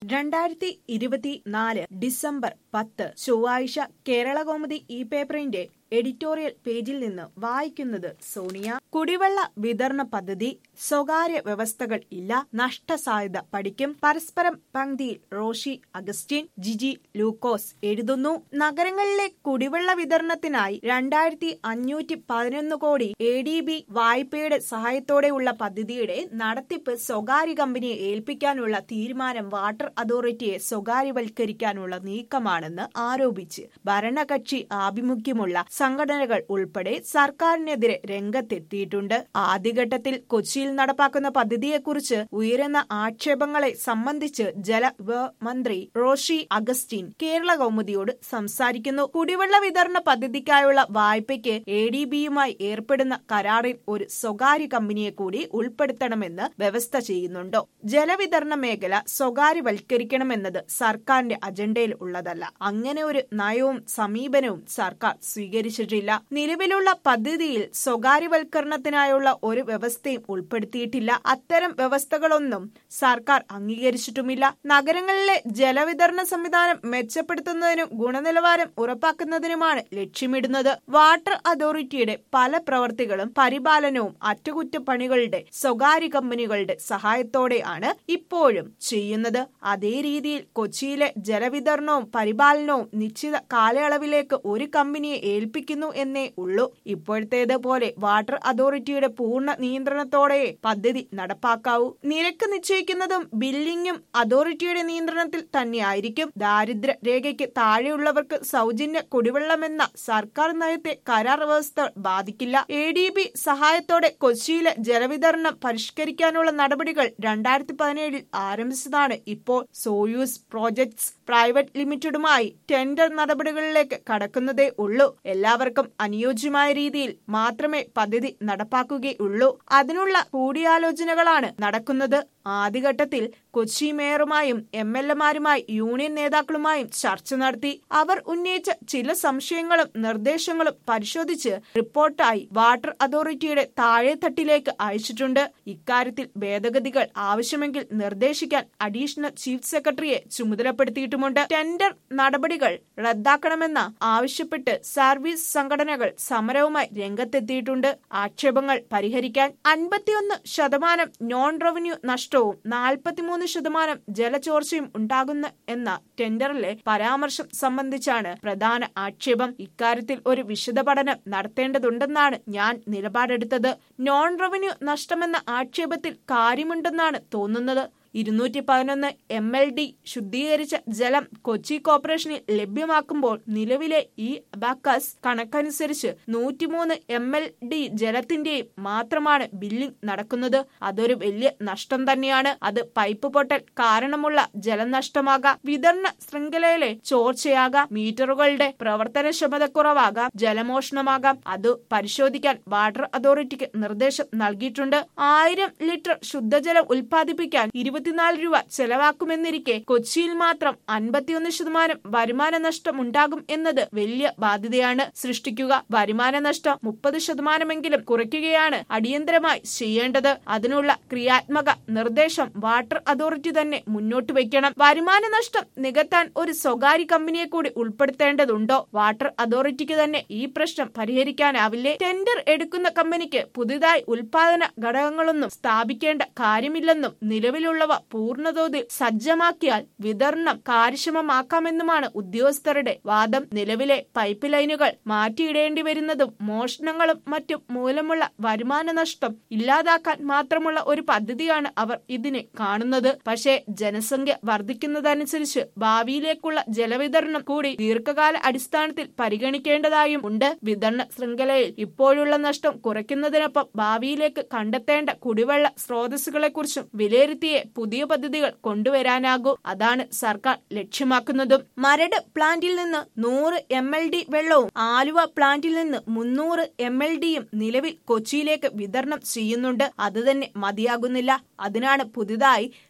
രണ്ടായിരത്തി ഇരുപത്തിനാല് ഡിസംബർ പത്ത് ചൊവ്വാഴ്ച കേരളകൗമുദി ഈ പേപ്പറിന്റെ എഡിറ്റോറിയൽ പേജിൽ നിന്ന് വായിക്കുന്നത് സോണിയ കുടിവെള്ള വിതരണ പദ്ധതി സ്വകാര്യ വ്യവസ്ഥകൾ ഇല്ല നഷ്ടസാധ്യത പഠിക്കും പരസ്പരം പങ്ക്തിയിൽ റോഷി അഗസ്റ്റിൻ ജിജി ലൂക്കോസ് എഴുതുന്നു നഗരങ്ങളിലെ കുടിവെള്ള വിതരണത്തിനായി രണ്ടായിരത്തി അഞ്ഞൂറ്റി പതിനൊന്ന് കോടി എ ഡി ബി വായ്പയുടെ സഹായത്തോടെയുള്ള പദ്ധതിയുടെ നടത്തിപ്പ് സ്വകാര്യ കമ്പനിയെ ഏൽപ്പിക്കാനുള്ള തീരുമാനം വാട്ടർ അതോറിറ്റിയെ സ്വകാര്യവൽക്കരിക്കാനുള്ള നീക്കമാണെന്ന് ആരോപിച്ച് ഭരണകക്ഷി ആഭിമുഖ്യമുള്ള സംഘടനകൾ ഉൾപ്പെടെ സർക്കാരിനെതിരെ രംഗത്തെത്തിയിട്ടുണ്ട് ആദ്യഘട്ടത്തിൽ കൊച്ചിയിൽ നടപ്പാക്കുന്ന പദ്ധതിയെക്കുറിച്ച് ഉയരുന്ന ആക്ഷേപങ്ങളെ സംബന്ധിച്ച് ജലവിഭവ മന്ത്രി റോഷി അഗസ്റ്റിൻ കേരള കൗമുദിയോട് സംസാരിക്കുന്നു കുടിവെള്ള വിതരണ പദ്ധതിക്കായുള്ള വായ്പയ്ക്ക് എ ഡി ബിയുമായി ഏർപ്പെടുന്ന കരാറിൽ ഒരു സ്വകാര്യ കമ്പനിയെ കൂടി ഉൾപ്പെടുത്തണമെന്ന് വ്യവസ്ഥ ചെയ്യുന്നുണ്ടോ ജലവിതരണ മേഖല സ്വകാര്യവൽക്കരിക്കണമെന്നത് സർക്കാരിന്റെ അജണ്ടയിൽ ഉള്ളതല്ല അങ്ങനെ ഒരു നയവും സമീപനവും സർക്കാർ സ്വീകരിച്ചിട്ടില്ല നിലവിലുള്ള പദ്ധതിയിൽ സ്വകാര്യവൽക്കരണത്തിനായുള്ള ഒരു വ്യവസ്ഥയും ഉൾപ്പെടുത്തിയിട്ടില്ല അത്തരം വ്യവസ്ഥകളൊന്നും സർക്കാർ അംഗീകരിച്ചിട്ടുമില്ല നഗരങ്ങളിലെ ജലവിതരണ സംവിധാനം മെച്ചപ്പെടുത്തുന്നതിനും ഗുണനിലവാരം ഉറപ്പാക്കുന്നതിനുമാണ് ലക്ഷ്യമിടുന്നത് വാട്ടർ അതോറിറ്റിയുടെ പല പ്രവർത്തികളും പരിപാലനവും അറ്റകുറ്റപ്പണികളുടെ സ്വകാര്യ കമ്പനികളുടെ സഹായത്തോടെയാണ് ഇപ്പോഴും ചെയ്യുന്നത് അതേ രീതിയിൽ കൊച്ചിയിലെ ജലവിതരണവും പരിപാലനവും നിശ്ചിത കാലയളവിലേക്ക് ഒരു കമ്പനിയെ ഏൽപ്പിക്കുന്നു എന്നേ ഉള്ളൂ ഇപ്പോഴത്തേത് പോലെ വാട്ടർ അതോറിറ്റിയുടെ പൂർണ്ണ നിയന്ത്രണത്തോടെ പദ്ധതി നടപ്പാക്കാവൂ നിരക്ക് നിശ്ചയിക്കുന്നതും ബില്ലിംഗും അതോറിറ്റിയുടെ നിയന്ത്രണത്തിൽ തന്നെയായിരിക്കും ദാരിദ്ര്യ രേഖയ്ക്ക് താഴെയുള്ളവർക്ക് സൗജന്യ കുടിവെള്ളമെന്ന സർക്കാർ നയത്തെ കരാർ വ്യവസ്ഥ ബാധിക്കില്ല എ ഡി ബി സഹായത്തോടെ കൊച്ചിയിലെ ജലവിതരണം പരിഷ്കരിക്കാനുള്ള നടപടികൾ രണ്ടായിരത്തി പതിനേഴിൽ ആരംഭിച്ചതാണ് ഇപ്പോൾ സോയൂസ് പ്രോജക്ട്സ് പ്രൈവറ്റ് ലിമിറ്റഡുമായി ടെൻഡർ നടപടികളിലേക്ക് കടക്കുന്നതേ ഉള്ളൂ എല്ലാവർക്കും അനുയോജ്യമായ രീതിയിൽ മാത്രമേ പദ്ധതി നടപ്പാക്കുകയുള്ളൂ അതിനുള്ള കൂടിയാലോചനകളാണ് നടക്കുന്നത് ആദ്യഘട്ടത്തിൽ കൊച്ചി മേയറുമായും എം എൽ എമാരുമായി യൂണിയൻ നേതാക്കളുമായും ചർച്ച നടത്തി അവർ ഉന്നയിച്ച ചില സംശയങ്ങളും നിർദ്ദേശങ്ങളും പരിശോധിച്ച് റിപ്പോർട്ടായി വാട്ടർ അതോറിറ്റിയുടെ താഴെത്തട്ടിലേക്ക് അയച്ചിട്ടുണ്ട് ഇക്കാര്യത്തിൽ ഭേദഗതികൾ ആവശ്യമെങ്കിൽ നിർദ്ദേശിക്കാൻ അഡീഷണൽ ചീഫ് സെക്രട്ടറിയെ ചുമതലപ്പെടുത്തിയിട്ടുമുണ്ട് ടെൻഡർ നടപടികൾ റദ്ദാക്കണമെന്ന ആവശ്യപ്പെട്ട് സർവീസ് സംഘടനകൾ സമരവുമായി രംഗത്തെത്തിയിട്ടുണ്ട് ആക്ഷേപങ്ങൾ പരിഹരിക്കാൻ അൻപത്തിയൊന്ന് ശതമാനം നോൺ റവന്യൂ നഷ്ടവും നാൽപ്പത്തിമൂന്ന് ശതമാനം ജലചോർച്ചയും ഉണ്ടാകുന്ന എന്ന ടെൻഡറിലെ പരാമർശം സംബന്ധിച്ചാണ് പ്രധാന ആക്ഷേപം ഇക്കാര്യത്തിൽ ഒരു വിശദ പഠനം നടത്തേണ്ടതുണ്ടെന്നാണ് ഞാൻ നിലപാടെടുത്തത് നോൺ റവന്യൂ നഷ്ടമെന്ന ആക്ഷേപത്തിൽ കാര്യമുണ്ടെന്നാണ് തോന്നുന്നത് ഇരുന്നൂറ്റി പതിനൊന്ന് എം എൽ ഡി ശുദ്ധീകരിച്ച ജലം കൊച്ചി കോർപ്പറേഷനിൽ ലഭ്യമാക്കുമ്പോൾ നിലവിലെ ഈ അബാക്കസ് കണക്കനുസരിച്ച് നൂറ്റിമൂന്ന് എം എൽ ഡി ജലത്തിന്റെയും മാത്രമാണ് ബില്ലിംഗ് നടക്കുന്നത് അതൊരു വലിയ നഷ്ടം തന്നെയാണ് അത് പൈപ്പ് പൊട്ടൽ കാരണമുള്ള ജലനഷ്ടമാകാം വിതരണ ശൃംഖലയിലെ ചോർച്ചയാകാം മീറ്ററുകളുടെ പ്രവർത്തനക്ഷമതക്കുറവാകാം ജലമോഷണമാകാം അത് പരിശോധിക്കാൻ വാട്ടർ അതോറിറ്റിക്ക് നിർദ്ദേശം നൽകിയിട്ടുണ്ട് ആയിരം ലിറ്റർ ശുദ്ധജലം ഉൽപ്പാദിപ്പിക്കാൻ ഇരുപത്തിനാല് രൂപ ചെലവാക്കുമെന്നിരിക്കെ കൊച്ചിയിൽ മാത്രം അൻപത്തിയൊന്ന് ശതമാനം വരുമാന നഷ്ടം ഉണ്ടാകും എന്നത് വലിയ ബാധ്യതയാണ് സൃഷ്ടിക്കുക വരുമാന നഷ്ടം മുപ്പത് ശതമാനമെങ്കിലും കുറയ്ക്കുകയാണ് അടിയന്തരമായി ചെയ്യേണ്ടത് അതിനുള്ള ക്രിയാത്മക നിർദ്ദേശം വാട്ടർ അതോറിറ്റി തന്നെ മുന്നോട്ട് വയ്ക്കണം വരുമാന നഷ്ടം നികത്താൻ ഒരു സ്വകാര്യ കമ്പനിയെ കൂടി ഉൾപ്പെടുത്തേണ്ടതുണ്ടോ വാട്ടർ അതോറിറ്റിക്ക് തന്നെ ഈ പ്രശ്നം പരിഹരിക്കാനാവില്ലേ ടെൻഡർ എടുക്കുന്ന കമ്പനിക്ക് പുതുതായി ഉൽപാദന ഘടകങ്ങളൊന്നും സ്ഥാപിക്കേണ്ട കാര്യമില്ലെന്നും നിലവിലുള്ളവ പൂർണ്ണതോതിൽ സജ്ജമാക്കിയാൽ വിതരണം കാര്യക്ഷമമാക്കാമെന്നുമാണ് ഉദ്യോഗസ്ഥരുടെ വാദം നിലവിലെ പൈപ്പ് ലൈനുകൾ മാറ്റിയിടേണ്ടി വരുന്നതും മോഷണങ്ങളും മറ്റും മൂലമുള്ള വരുമാന നഷ്ടം ഇല്ലാതാക്കാൻ മാത്രമുള്ള ഒരു പദ്ധതിയാണ് അവർ ഇതിനെ കാണുന്നത് പക്ഷേ ജനസംഖ്യ വർദ്ധിക്കുന്നതനുസരിച്ച് ഭാവിയിലേക്കുള്ള ജലവിതരണം കൂടി ദീർഘകാല അടിസ്ഥാനത്തിൽ പരിഗണിക്കേണ്ടതായും ഉണ്ട് വിതരണ ശൃംഖലയിൽ ഇപ്പോഴുള്ള നഷ്ടം കുറയ്ക്കുന്നതിനൊപ്പം ഭാവിയിലേക്ക് കണ്ടെത്തേണ്ട കുടിവെള്ള സ്രോതസ്സുകളെക്കുറിച്ചും വിലയിരുത്തിയേ പുതിയ പദ്ധതികൾ കൊണ്ടുവരാനാകൂ അതാണ് സർക്കാർ ലക്ഷ്യമാക്കുന്നതും മരട് പ്ലാന്റിൽ നിന്ന് നൂറ് എം എൽ ഡി വെള്ളവും ആലുവ പ്ലാന്റിൽ നിന്ന് മുന്നൂറ് എം എൽ ഡിയും നിലവിൽ കൊച്ചിയിലേക്ക് വിതരണം ചെയ്യുന്നുണ്ട് അത് തന്നെ മതിയാകുന്നില്ല അതിനാണ് പുതുതായി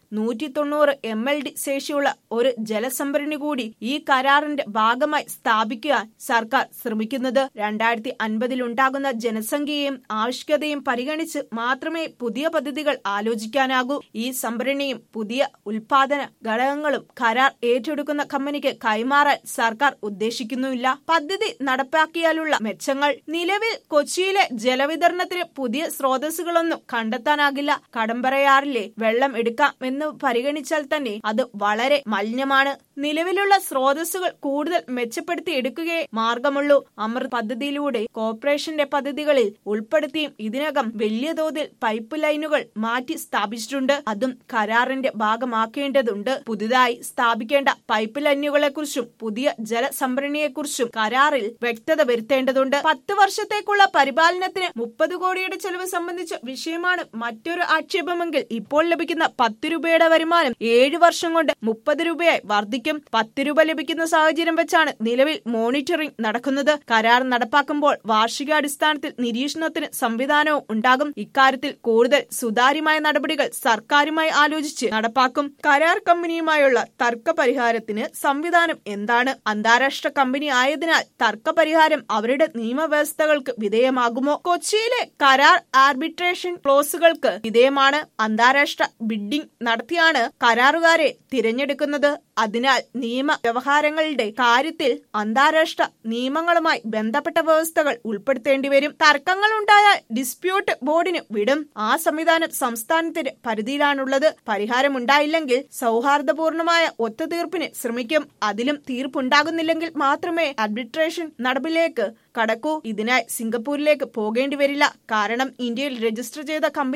നൂറ്റി തൊണ്ണൂറ് എം എൽ ഡി ശേഷിയുള്ള ഒരു ജലസംഭരണി കൂടി ഈ കരാറിന്റെ ഭാഗമായി സ്ഥാപിക്കാൻ സർക്കാർ ശ്രമിക്കുന്നത് രണ്ടായിരത്തി അൻപതിൽ ഉണ്ടാകുന്ന ജനസംഖ്യയും ആവശ്യകതയും പരിഗണിച്ച് മാത്രമേ പുതിയ പദ്ധതികൾ ആലോചിക്കാനാകൂ ഈ സംഭരണിയും പുതിയ ഉൽപാദന ഘടകങ്ങളും കരാർ ഏറ്റെടുക്കുന്ന കമ്പനിക്ക് കൈമാറാൻ സർക്കാർ ഉദ്ദേശിക്കുന്നുമില്ല പദ്ധതി നടപ്പാക്കിയാലുള്ള മെച്ചങ്ങൾ നിലവിൽ കൊച്ചിയിലെ ജലവിതരണത്തിന് പുതിയ സ്രോതസ്സുകളൊന്നും കണ്ടെത്താനാകില്ല കടമ്പറയാറിലെ വെള്ളം എടുക്കാം എന്ന് പരിഗണിച്ചാൽ തന്നെ അത് വളരെ മലിനമാണ് നിലവിലുള്ള സ്രോതസ്സുകൾ കൂടുതൽ മെച്ചപ്പെടുത്തി എടുക്കുകയേ മാർഗമുള്ളൂ അമൃത് പദ്ധതിയിലൂടെ കോർപ്പറേഷന്റെ പദ്ധതികളിൽ ഉൾപ്പെടുത്തിയും ഇതിനകം വലിയ തോതിൽ പൈപ്പ് ലൈനുകൾ മാറ്റി സ്ഥാപിച്ചിട്ടുണ്ട് അതും കരാറിന്റെ ഭാഗമാക്കേണ്ടതുണ്ട് പുതുതായി സ്ഥാപിക്കേണ്ട പൈപ്പ് ലൈനുകളെക്കുറിച്ചും പുതിയ ജലസംഭരണിയെക്കുറിച്ചും കരാറിൽ വ്യക്തത വരുത്തേണ്ടതുണ്ട് പത്ത് വർഷത്തേക്കുള്ള പരിപാലനത്തിന് മുപ്പത് കോടിയുടെ ചെലവ് സംബന്ധിച്ച വിഷയമാണ് മറ്റൊരു ആക്ഷേപമെങ്കിൽ ഇപ്പോൾ ലഭിക്കുന്ന പത്ത് രൂപയുടെ വരുമാനം ഏഴ് വർഷം കൊണ്ട് മുപ്പത് രൂപയായി വർദ്ധിക്കും പത്ത് രൂപ ലഭിക്കുന്ന സാഹചര്യം വെച്ചാണ് നിലവിൽ മോണിറ്ററിംഗ് നടക്കുന്നത് കരാർ നടപ്പാക്കുമ്പോൾ വാർഷികാടിസ്ഥാനത്തിൽ നിരീക്ഷണത്തിന് സംവിധാനവും ഉണ്ടാകും ഇക്കാര്യത്തിൽ കൂടുതൽ സുതാര്യമായ നടപടികൾ സർക്കാരുമായി ആലോചിച്ച് നടപ്പാക്കും കരാർ കമ്പനിയുമായുള്ള തർക്ക പരിഹാരത്തിന് സംവിധാനം എന്താണ് അന്താരാഷ്ട്ര കമ്പനി ആയതിനാൽ തർക്ക പരിഹാരം അവരുടെ നിയമവ്യവസ്ഥകൾക്ക് വിധേയമാകുമോ കൊച്ചിയിലെ കരാർ ആർബിട്രേഷൻ ക്ലോസുകൾക്ക് വിധേയമാണ് അന്താരാഷ്ട്ര ബിഡിംഗ് നടത്തിയാണ് കരാറുകാരെ തിരഞ്ഞെടുക്കുന്നത് അതിനാൽ നിയമ വ്യവഹാരങ്ങളുടെ കാര്യത്തിൽ അന്താരാഷ്ട്ര നിയമങ്ങളുമായി ബന്ധപ്പെട്ട വ്യവസ്ഥകൾ ഉൾപ്പെടുത്തേണ്ടി വരും തർക്കങ്ങൾ ഉണ്ടായാൽ ഡിസ്പ്യൂട്ട് ബോർഡിന് വിടും ആ സംവിധാനം സംസ്ഥാനത്തിന്റെ പരിധിയിലാണുള്ളത് പരിഹാരമുണ്ടായില്ലെങ്കിൽ സൗഹാർദ്ദപൂർണമായ ഒത്തുതീർപ്പിന് ശ്രമിക്കും അതിലും തീർപ്പുണ്ടാകുന്നില്ലെങ്കിൽ മാത്രമേ ആർബിട്രേഷൻ നടപിലേക്ക് കടക്കൂ ഇതിനായി സിംഗപ്പൂരിലേക്ക് പോകേണ്ടി വരില്ല കാരണം ഇന്ത്യയിൽ രജിസ്റ്റർ ചെയ്ത കമ്പനി